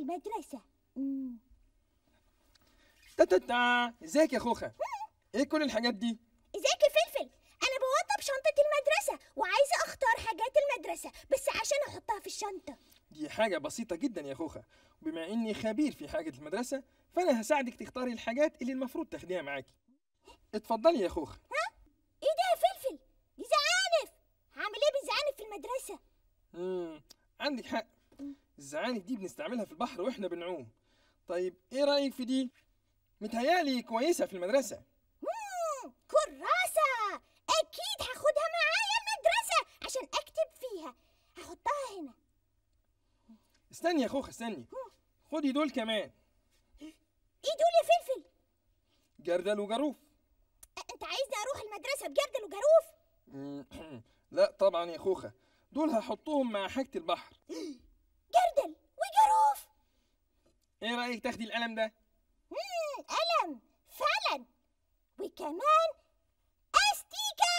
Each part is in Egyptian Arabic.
المدرسة مم. تا تا تا ازيك يا خوخة ايه كل الحاجات دي ازيك يا فلفل انا بوضب شنطة المدرسة وعايزة اختار حاجات المدرسة بس عشان احطها في الشنطة دي حاجة بسيطة جدا يا خوخة وبما اني خبير في حاجة المدرسة فانا هساعدك تختاري الحاجات اللي المفروض تاخديها معاكي اتفضلي يا خوخة ايه ده يا فلفل دي زعانف هعمل ايه بالزعانف في المدرسة مم. عندك حق الزعانف دي بنستعملها في البحر واحنا بنعوم طيب ايه رأيك في دي متهيالي كويسة في المدرسة مم. كراسة اكيد هاخدها معايا المدرسة عشان اكتب فيها هحطها هنا استني يا خوخة استني خدي دول كمان ايه دول يا فلفل جردل وجاروف أ- انت عايزني اروح المدرسة بجردل وجاروف مم. لا طبعا يا خوخة دول هحطهم مع حاجة البحر جردل وجاروف ايه رأيك تاخدي القلم ده مم. قلم فعلا وكمان استيكة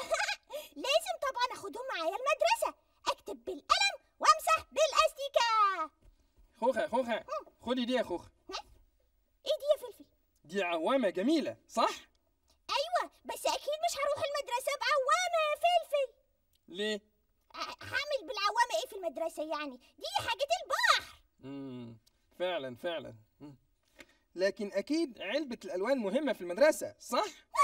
لازم طبعا اخدهم معايا المدرسة اكتب بالقلم وامسح بالاستيكة خوخة خوخة خدي دي يا خوخة ايه دي يا فلفل دي عوامة جميلة صح ايوه بس اكيد مش هروح المدرسة بعوامة يا فلفل ليه ه- هعمل بالعوامة ايه في المدرسة يعني دي حاجة البحر مم. فعلا فعلا مم. لكن اكيد علبة الالوان مهمة في المدرسة صح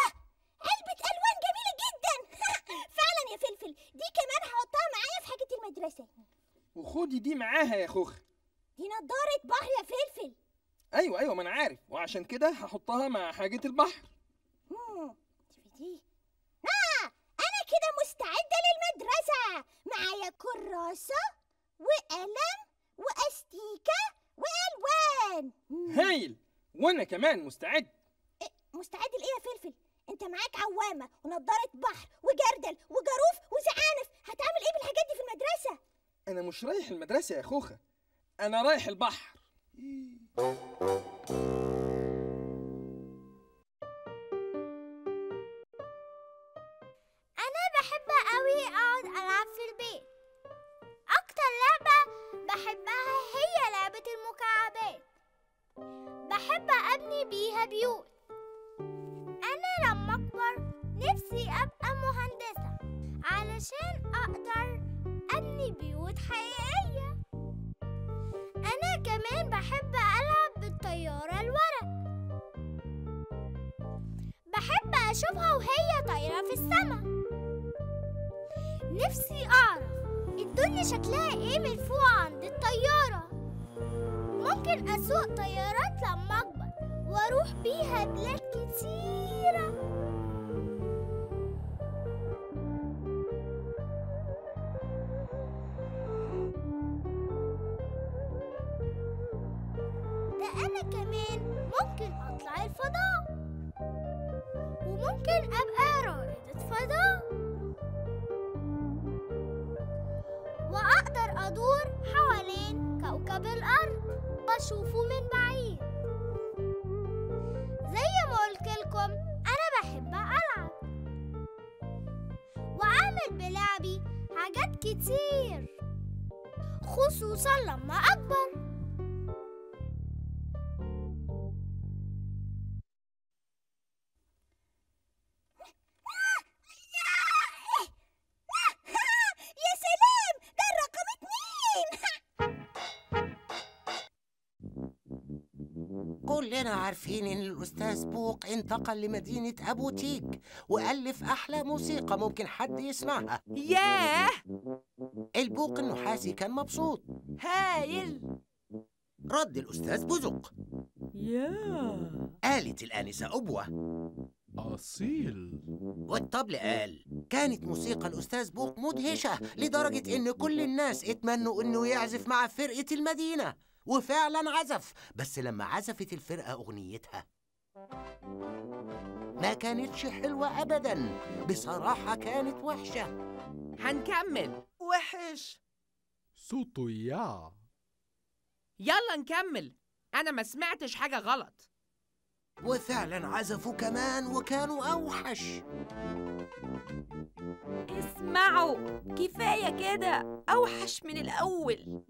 علبة ألوان جميلة جدا فعلا يا فلفل دي كمان هحطها معايا في حاجة المدرسة وخدي دي معاها يا خوخة دي نضارة بحر يا فلفل ايوه ايوه ما انا عارف وعشان كده هحطها مع حاجة البحر مم، دي دي آه أنا كده مستعدة للمدرسة معايا كراسة وقلم وأستيكة وألوان مم. هايل وانا كمان مستعد إيه، مستعد لإيه يا فلفل؟ أنت معاك عوامة ونضارة بحر وجردل وجاروف وزعانف هتعمل إيه بالحاجات دي في المدرسة؟ انا مش رايح المدرسة يا خوخة انا رايح البحر أنا بحب أوي أقعد ألعب في البيت أكتر لعبة بحبها هي لعبة المكعبات بحب أبني بيها بيوت أنا لما أكبر نفسي أبقى مهندسة علشان أقدر أبني بيوت حقيقية أنا كمان بحب ألعب بالطيارة الورق بحب أشوفها وهي طايرة في السما نفسي أعرف الدنيا شكلها إيه من فوق عند الطيارة ممكن أسوق طيارات لما أكبر وأروح بيها بلاد كتيرة ده أنا كمان ممكن أطلع الفضاء وممكن أبقى رائدة فضاء وأقدر أدور حوالين كوكب الأرض وأشوفه من بعيد زي ما قلت لكم أنا بحب ألعب وأعمل بلعبي حاجات كتير خصوصا لما أكبر يا سلام ده الرقم اتنين كلنا عارفين إن الأستاذ بوق انتقل لمدينة أبو تيك وألف أحلى موسيقى ممكن حد يسمعها ياه البوق النحاسي كان مبسوط هايل رد الأستاذ بزق ياه قالت الآنسة أبوة أصيل والطبل قال كانت موسيقى الأستاذ بوق مدهشة لدرجة إن كل الناس اتمنوا إنه يعزف مع فرقة المدينة وفعلا عزف بس لما عزفت الفرقة أغنيتها ما كانتش حلوة أبدا بصراحة كانت وحشة هنكمل وحش صوته يا يلا نكمل انا ما سمعتش حاجة غلط وفعلا عزفوا كمان وكانوا أوحش اسمعوا كفاية كده أوحش من الأول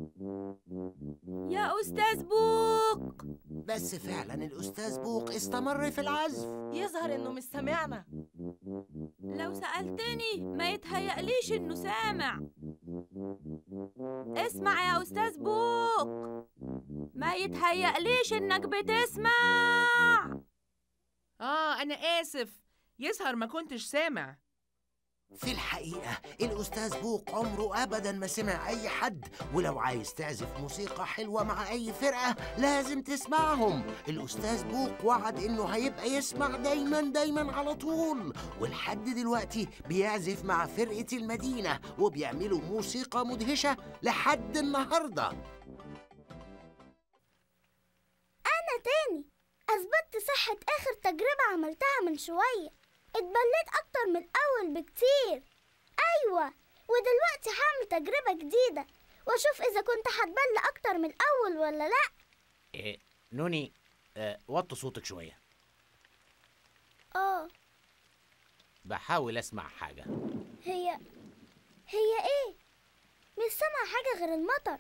يا أستاذ بوق بس فعلا الأستاذ بوق استمر في العزف يظهر إنه مش سامعنا لو سألتني ما يتهيأليش إنه سامع اسمع يا أستاذ بوق ما يتهيأليش إنك بتسمع آه أنا آسف يظهر ما كنتش سامع في الحقيقة الأستاذ بوق عمره أبدا ما سمع أي حد ولو عايز تعزف موسيقى حلوة مع أي فرقة لازم تسمعهم الأستاذ بوق وعد إنه هيبقى يسمع دايما دايما على طول ولحد دلوقتي بيعزف مع فرقة المدينة وبيعملوا موسيقى مدهشة لحد النهاردة أنا تاني أثبتت صحة آخر تجربة عملتها من شوية اتبليت أكتر من الأول بكتير أيوة ودلوقتي هعمل تجربة جديدة وأشوف إذا كنت هتبلى أكتر من الأول ولا لأ إيه نوني آه وطي صوتك شوية آه بحاول أسمع حاجة هي هي إيه؟ مش سامعة حاجة غير المطر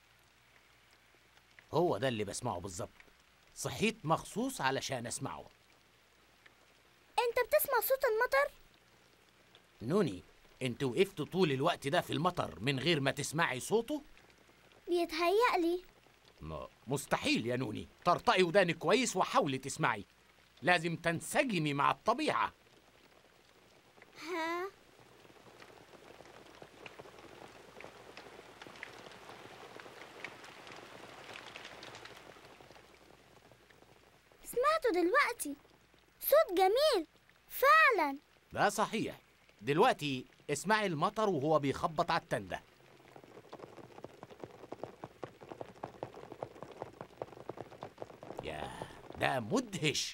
هو ده اللي بسمعه بالظبط صحيت مخصوص علشان أسمعه أنت بتسمع صوت المطر؟ نوني انت وقفت طول الوقت ده في المطر من غير ما تسمعي صوته؟ بيتهيألي ما مستحيل يا نوني طرطقي ودانك كويس وحاولي تسمعي لازم تنسجمي مع الطبيعة ها سمعته دلوقتي صوت جميل فعلا ده صحيح دلوقتي اسمعي المطر وهو بيخبط على التندة يا ده مدهش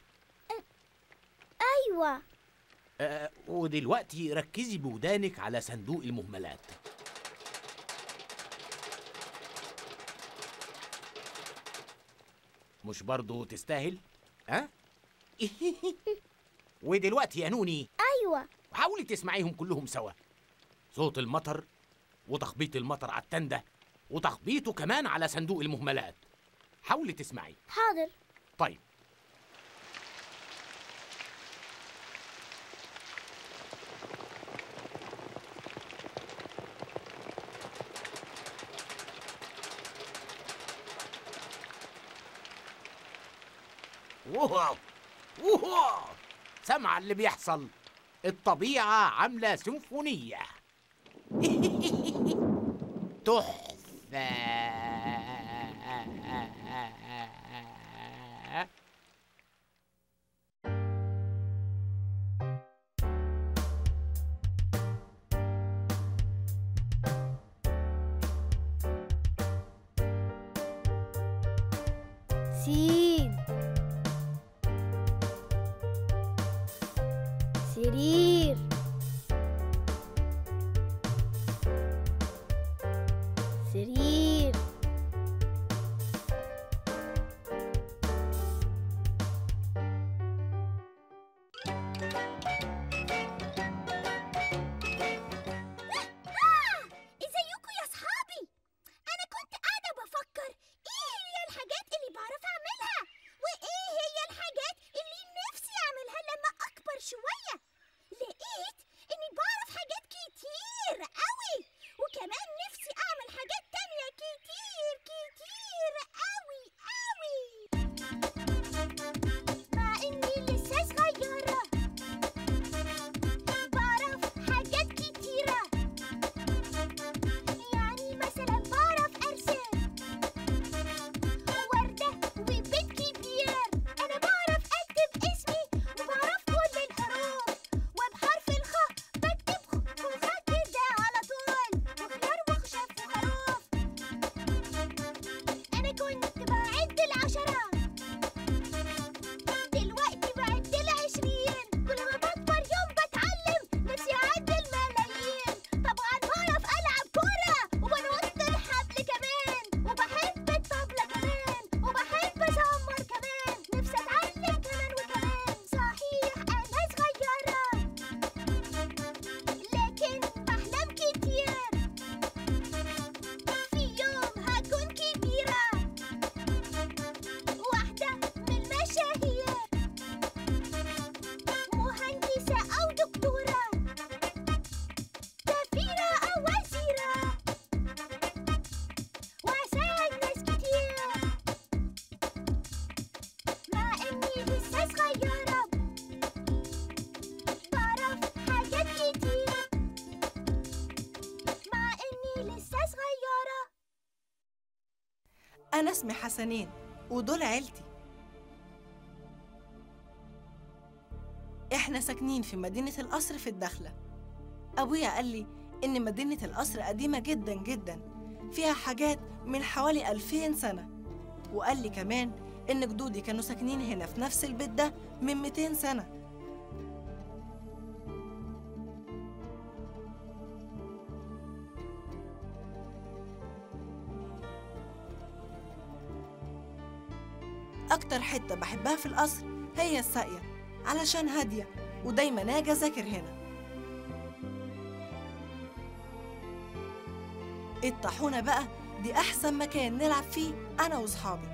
أيوة آه ودلوقتي ركزي بودانك على صندوق المهملات مش برضو تستاهل؟ ها؟ ودلوقتي يا نوني أيوة حاولي تسمعيهم كلهم سوا صوت المطر وتخبيط المطر على التندة وتخبيطه كمان على صندوق المهملات حاولي تسمعي حاضر طيب واو واو سمع اللي بيحصل الطبيعة عاملة سيمفونية تحفة سين سرير سرير ازيكم يا صحابي انا كنت قاعده بفكر ايه هي الحاجات اللي بعرف اعملها وايه هي الحاجات اللي نفسي اعملها لما اكبر شويه أنا اسمي حسنين ودول عيلتي إحنا ساكنين في مدينة القصر في الدخلة أبويا قال لي إن مدينة القصر قديمة جدا جدا فيها حاجات من حوالي ألفين سنة وقال لي كمان إن جدودي كانوا ساكنين هنا في نفس البيت ده من 200 سنة أكتر حتة بحبها في القصر هي الساقية علشان هادية ودايما أجي أذاكر هنا الطاحونة بقى دي أحسن مكان نلعب فيه أنا وصحابي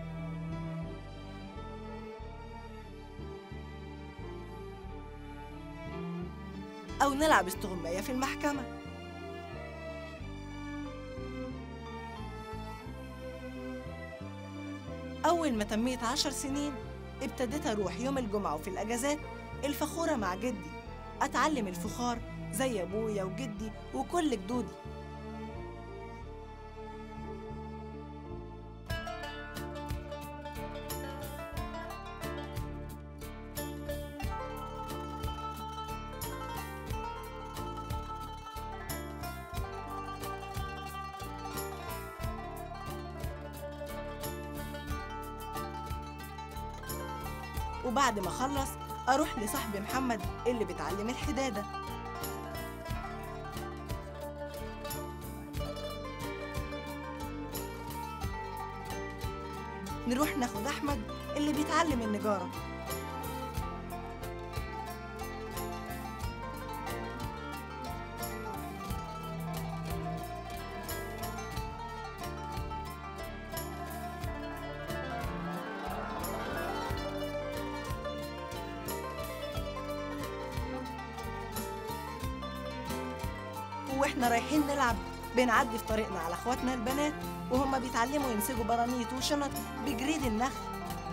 أو نلعب استغماية في المحكمة أول ما تميت عشر سنين ابتديت أروح يوم الجمعة وفي الأجازات الفخورة مع جدي أتعلم الفخار زي أبويا وجدي وكل جدودي وبعد ما أخلص أروح لصاحبي محمد اللي بيتعلم الحدادة نروح ناخد أحمد اللي بيتعلم النجارة واحنا رايحين نلعب بنعدي في طريقنا على اخواتنا البنات وهم بيتعلموا يمسكوا برانيت وشنط بجريد النخل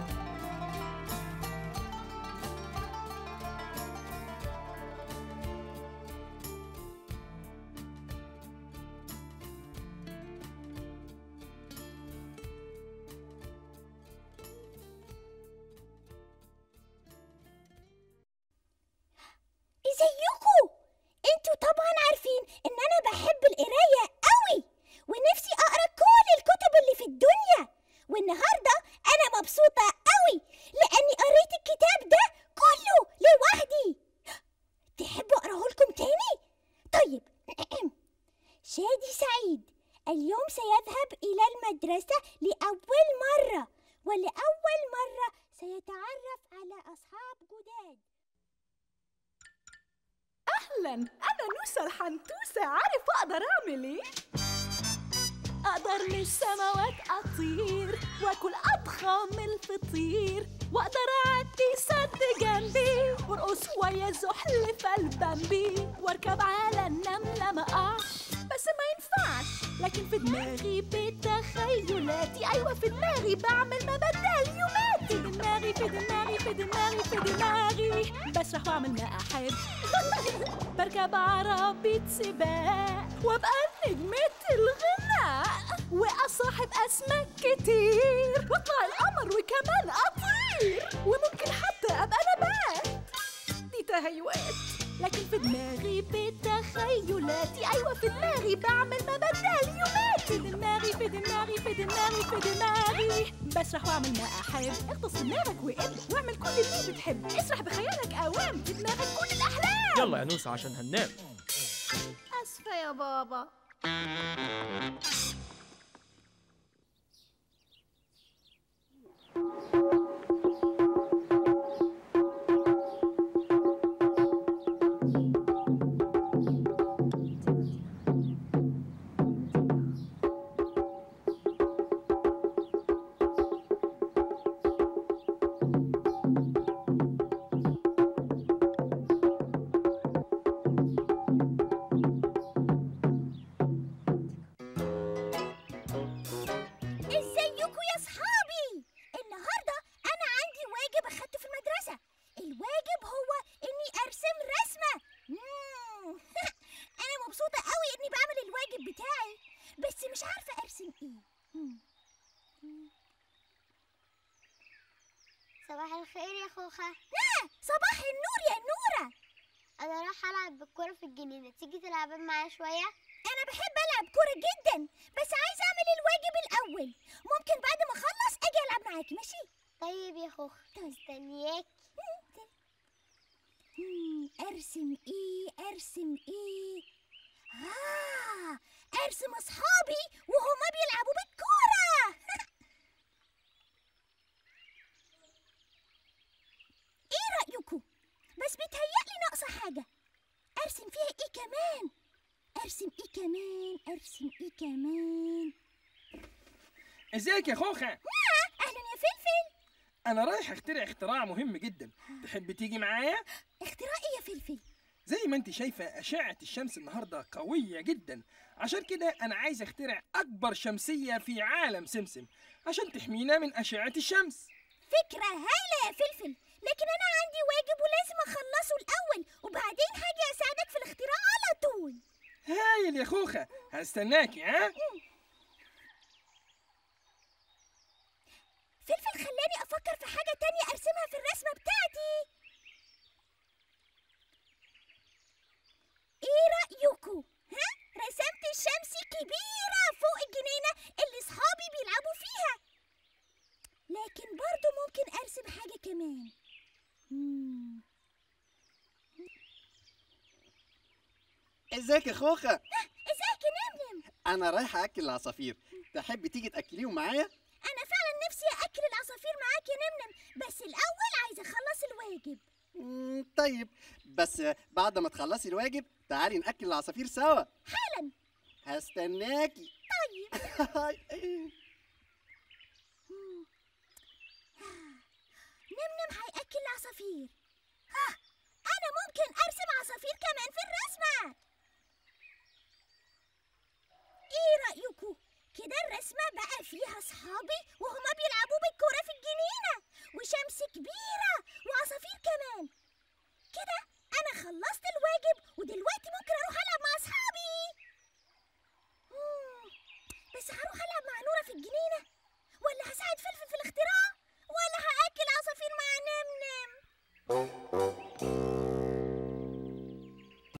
ازيكم انتوا طبعا عارفين ان انا بحب القرايه قوي ونفسي اقرا كل الكتب اللي في الدنيا والنهارده انا مبسوطه قوي لاني قريت الكتاب ده كله لوحدي تحبوا اقراه لكم تاني طيب شادي سعيد اليوم سيذهب الى المدرسه لاول مره ولاول مره سيتعرف على اصحاب جداد اهلا انا نوسة الحنتوسة عارف اقدر اعمل ايه اقدر للسماوات اطير واكل اضخم الفطير واقدر اعدي سد جنبي وارقص ويا زحل البامبي واركب على النملة ما اقعش بس ما ينفعش لكن في دماغي بتخيلاتي ايوه في دماغي بعمل مبادئ يوماتي في دماغي في دماغي في دماغي في دماغي بسرح واعمل ما احب بركب عربية سباق وابقى نجمة الغناء واصاحب اسماك كتير واطلع القمر وكمان اطير وممكن حتى ابقى نبات دي تهيؤات لكن في دماغي بتخيلاتي ايوه في دماغي بعمل مبادئ يوماتي في دماغي في دماغي في دماغي في دماغي بسرح واعمل ما احب اغطس دماغك وقل واعمل كل اللي بتحب اسرح بخيالك اوام في دماغك كل الاحلام يلا يا نوسة عشان هننام اسفه يا بابا صباح الخير يا خوخة لا صباح النور يا نورة أنا راح ألعب بالكورة في الجنينة تيجي تلعبي معايا شوية أنا بحب ألعب كورة جدا بس عايزة أعمل الواجب الأول ممكن بعد ما أخلص أجي ألعب معاكي ماشي؟ طيب يا خوخة مستنياك مم، أرسم إيه أرسم إيه آه أرسم أصحابي وهما بيلعبوا بالكورة إيه رأيكم؟ بس بيتهيألي ناقصة حاجة أرسم فيها إيه كمان؟ أرسم إيه كمان؟ أرسم إيه كمان؟ ازيك يا خوخة آه أهلا يا فلفل انا رايح اخترع اختراع مهم جدا تحب تيجي معايا اختراع إيه يا فلفل؟ زي ما انت شايفة أشعة الشمس النهاردة قوية جدا عشان كده أنا عايز أخترع أكبر شمسية في عالم سمسم عشان تحمينا من أشعة الشمس فكرة هايلة يا فلفل لكن أنا عندي واجب ولازم أخلصه الأول وبعدين هاجي أساعدك في الاختراع على طول هايل يا خوخة هستناكي ها فلفل خلاني أفكر في حاجة تانية أرسمها في الرسمة بتاعتي إيه رأيكم؟ ها؟ رسمت الشمس كبيرة فوق الجنينة اللي صحابي بيلعبوا فيها لكن برضو ممكن أرسم حاجة كمان مم. ازيك يا خوخة ازيك يا نمنم انا رايح اكل العصافير تحب تيجي تاكليهم معايا أنا فعلا نفسي أكل العصافير معاك يا نمنم بس الأول عايزة أخلص الواجب مم، طيب بس بعد ما تخلصي الواجب تعالي ناكل العصافير سوا حالا هستناكي طيب نمنم هيأكل العصافير ها أنا ممكن أرسم عصافير كمان في الرسمة إيه رأيكم؟ كده الرسمة بقى فيها صحابي وهما بيلعبوا بالكورة في الجنينة وشمس كبيرة وعصافير كمان كده أنا خلصت الواجب ودلوقتي ممكن أروح ألعب مع أصحابي مم، بس هروح ألعب مع نورة في الجنينة ولا هساعد فلفل في الاختراع؟